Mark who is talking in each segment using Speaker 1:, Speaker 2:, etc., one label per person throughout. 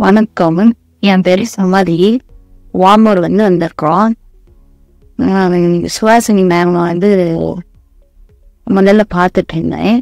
Speaker 1: வணக்கம் என் பேர் சமாதி வாமூர் வந்து வந்திருக்கோம் நான் சுவாசினி மேம் வந்து முதல்ல பார்த்துட்டு இருந்தேன்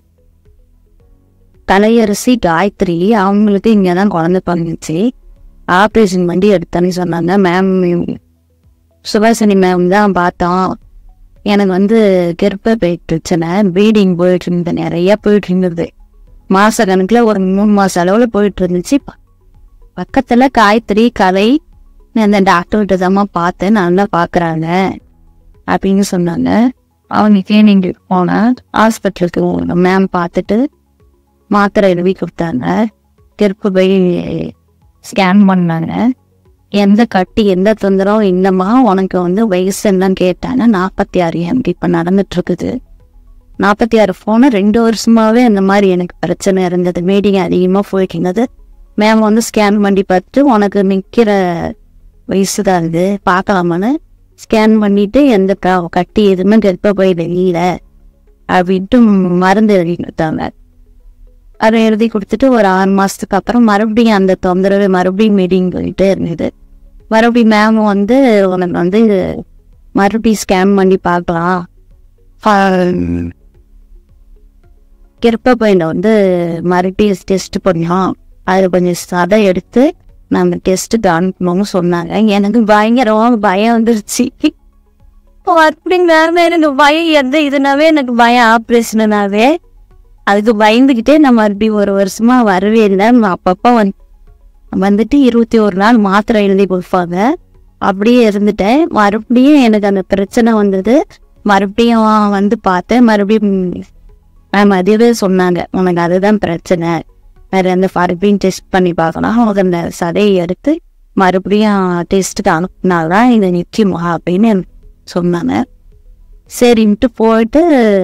Speaker 1: கலையரசி காயத்ரி அவங்களுக்கு இங்கே தான் குழந்தை பிறந்துச்சு ஆப்ரேஷன் பண்ணி எடுத்தேன்னு சொன்னாங்க மேம் சுவாசினி மேம் தான் பார்த்தோம் எனக்கு வந்து கர்ப்பப்பை பிரச்சனை ப்ளீடிங் போயிட்டு இருந்தது நிறைய போயிட்டு இருந்தது மாச கணக்குல ஒரு மூணு மாச அளவுல போயிட்டு இருந்துச்சு ப- பக்கத்துல காயத்ரி கலை நான் அந்த டாக்டர்கிட்ட தாம்மா பார்த்தேன் நல்லா பாக்குறாங்க அப்படின்னு சொன்னாங்க அவங்க கிளினிக் போனேன் ஹாஸ்பிட்டலுக்கு மேம் பார்த்துட்டு மாத்திரை எழுதி கொடுத்தாங்க கர்ப்பப்பை ஸ்கேன் பண்ணாங்க எந்த கட்டி எந்த தொந்தரவும் இல்லைம்மா உனக்கு வந்து வயசு என்னன்னு கேட்டாங்க நாற்பத்தி ஆறு எம்பி இப்போ நடந்துட்டு இருக்குது நாற்பத்தி ஆறு போன ரெண்டு வருஷமாவே இந்த மாதிரி எனக்கு பிரச்சனை இருந்தது மீடிங் அதிகமாக போயிட்டு இருந்தது மேம் வந்து ஸ்கேன் பண்ணி பார்த்துட்டு உனக்கு நிற்கிற வயசு தான் இது பார்க்கலாமான்னு ஸ்கேன் பண்ணிட்டு எந்த க- கட்டி எதுவுமே கர்ப்பப்பையில் இல்லை அப்படின்ட்டு மருந்து எழுதி கொடுத்தாங்க அதை எழுதி கொடுத்துட்டு ஒரு ஆறு மாசத்துக்கு அப்புறம் மறுபடியும் அந்த தொந்தரவு மறுபடியும் மீட்டிங் போயிட்டே இருந்தது மறுபடியும் மேம் வந்து உனக்கு வந்து மறுபடியும் ஸ்கேன் பண்ணி பார்க்கலாம் கிருப்பையில் வந்து மறுபடியும் டெஸ்ட் பண்ணோம் அது கொஞ்சம் சதை எடுத்து நம்ம டெஸ்ட்டுக்கு அனுப்பணும்னு சொன்னாங்க எனக்கு பயங்கரமாக பயம் வந்துருச்சு அப்படிங்கிறாருமே எனக்கு பயம் எந்த இதுனாவே எனக்கு பயம் ஆப்ரேஷனாவே அதுக்கு பயந்துக்கிட்டே நான் மறுபடியும் ஒரு வருஷமா வரவே இல்லை நான் அப்பப்போ வந்து வந்துட்டு இருபத்தி ஒரு நாள் மாத்திரை எழுதி கொடுப்பாங்க அப்படியே இருந்துட்டேன் மறுபடியும் எனக்கு அந்த பிரச்சனை வந்தது மறுபடியும் வந்து பார்த்தேன் மறுபடியும் மேம் அதுவே சொன்னாங்க உனக்கு அதுதான் பிரச்சனை வேற எந்த மறுபடியும் டெஸ்ட் பண்ணி பார்க்கலாம் உனக்கு அந்த சதையை எடுத்து மறுபடியும் டெஸ்ட்டுக்கு அனுப்புனால்தான் இது நிச்சயமா அப்படின்னு எனக்கு சொன்னாங்க சரின்ட்டு போயிட்டு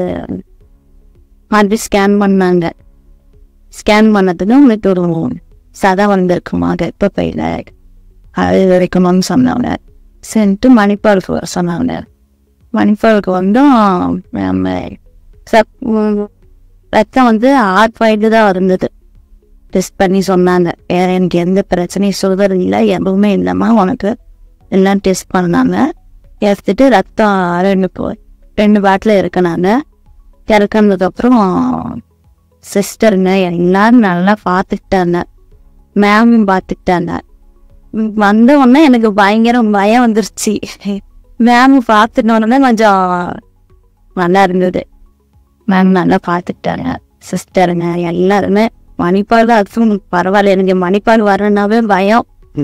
Speaker 1: மறுபடியும் ஸ்கேன் பண்ணாங்க ஸ்கேன் பண்ணதுக்கு உங்களுக்கு ஒரு சதை வந்திருக்குமா கர்ப்பப்பையில் அது வைக்கணும்னு சொன்னாங்க சரின்ட்டு மணிப்பாலுக்கு வர சொன்னாங்க மணிப்பாலுக்கு வந்தும் நம்ம சப் ரத்தம் வந்து ஆட் பாயிண்ட் தான் இருந்தது டெஸ்ட் பண்ணி சொன்னாங்க வேற எனக்கு எந்த பிரச்சனையும் சுகர் இல்லை எதுவுமே இல்லைம்மா உனக்கு எல்லாம் டெஸ்ட் பண்ணாங்க எடுத்துட்டு ரத்தம் ரெண்டு போ- ரெண்டு பாட்டில் இருக்கனாங்க இறக்குனதுக்கப்புறம் சிஸ்டருங்க எல்லாரும் நல்லா பார்த்துக்கிட்டாங்க மேமும் பார்த்துக்கிட்டாங்க ம், வந்த உடனே எனக்கு பயங்கர பயம் வந்துருச்சு மேம் பார்த்துட்டு உடனே கொஞ்சம் நல்லா இருந்தது மேம் நல்லா பார்த்துக்கிட்டாங்க சிஸ்டருங்க எல்லாருமே மணிப்பால் அதுவும் பரவாயில்ல எனக்கு மணிப்பால் வரனாவே பயம்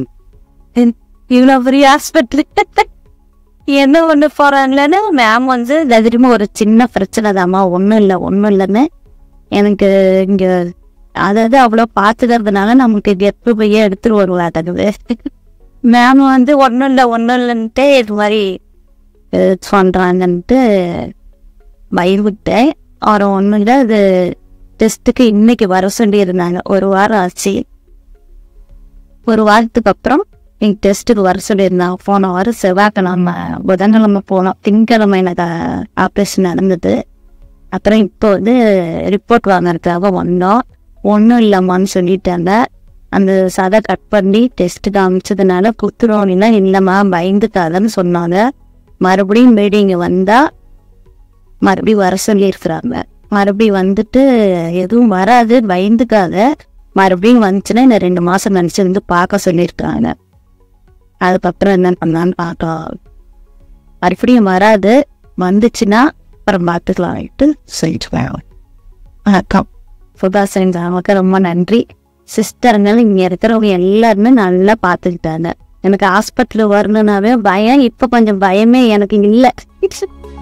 Speaker 1: இவ்வளோ பெரிய ஹாஸ்பிட்டல் என்ன ஒண்ணு போறாங்களேன்னு மேம் வந்து தைரியமா ஒரு சின்ன பிரச்சனை தாம்மா ஒன்றும் இல்லை ஒன்றும் இல்லைன்னு எனக்கு இங்க அதாவது அவ்வளோ பார்த்துக்கிறதுனால நமக்கு கெப்பு பையே எடுத்துட்டு வருவாங்க மேம் வந்து ஒன்றும் இல்லை ஒன்றும் இல்லைன்ட்டு இது மாதிரி அஹ், சொல்றாங்கன்ட்டு பயந்துட்டேன் அவர் ஒன்றும் இல்லை அது டெஸ்ட்டுக்கு இன்னைக்கு வர சொல்லி இருந்தாங்க ஒரு வாரம் ஆச்சு ஒரு வாரத்துக்கு அப்புறம் எங்கள் டெஸ்ட்டுக்கு வர சொல்லியிருந்தாங்க போன வாரம் செவ்வாய்க்கிழமை புதன்கிழமை போனோம் திங்கக்கிழமை எனக்கு ஆப்ரேஷன் நடந்தது அப்புறம் இப்போ வந்து ரிப்போர்ட் வாங்குறதுக்காக வந்தோம் ஒன்றும் இல்லைம்மான்னு சொல்லிட்டாங்க அந்த சதை கட் பண்ணி டெஸ்ட் காமிச்சதுனால குத்துறோன்னா இல்லைம்மா பயந்துட்டாதன்னு சொன்னாங்க மறுபடியும் மீடிங் வந்தா மறுபடியும் வர சொல்லியிருக்கிறாங்க மறுபடியும் வந்துட்டு எதுவும் வராது பயந்துக்காத மறுபடியும் வந்துச்சுன்னா இந்த ரெண்டு மாசம் நினைச்சு வந்து பார்க்க சொல்லியிருக்காங்க அதுக்கப்புறம் என்ன பண்ணலான்னு பார்க்கலாம் மறுபடியும் வராது வந்துச்சுன்னா அப்புறம் பார்த்துக்கலாம்ட்டு சொல்லிட்டு வணக்கம் சுபாசன் நமக்கு ரொம்ப நன்றி சிஸ்டருங்க இங்க இருக்கிறவங்க எல்லாருமே நல்லா பார்த்துக்கிட்டாங்க எனக்கு ஹாஸ்பிட்டல் வரணும்னாவே பயம் இப்போ கொஞ்சம் பயமே எனக்கு இல்லை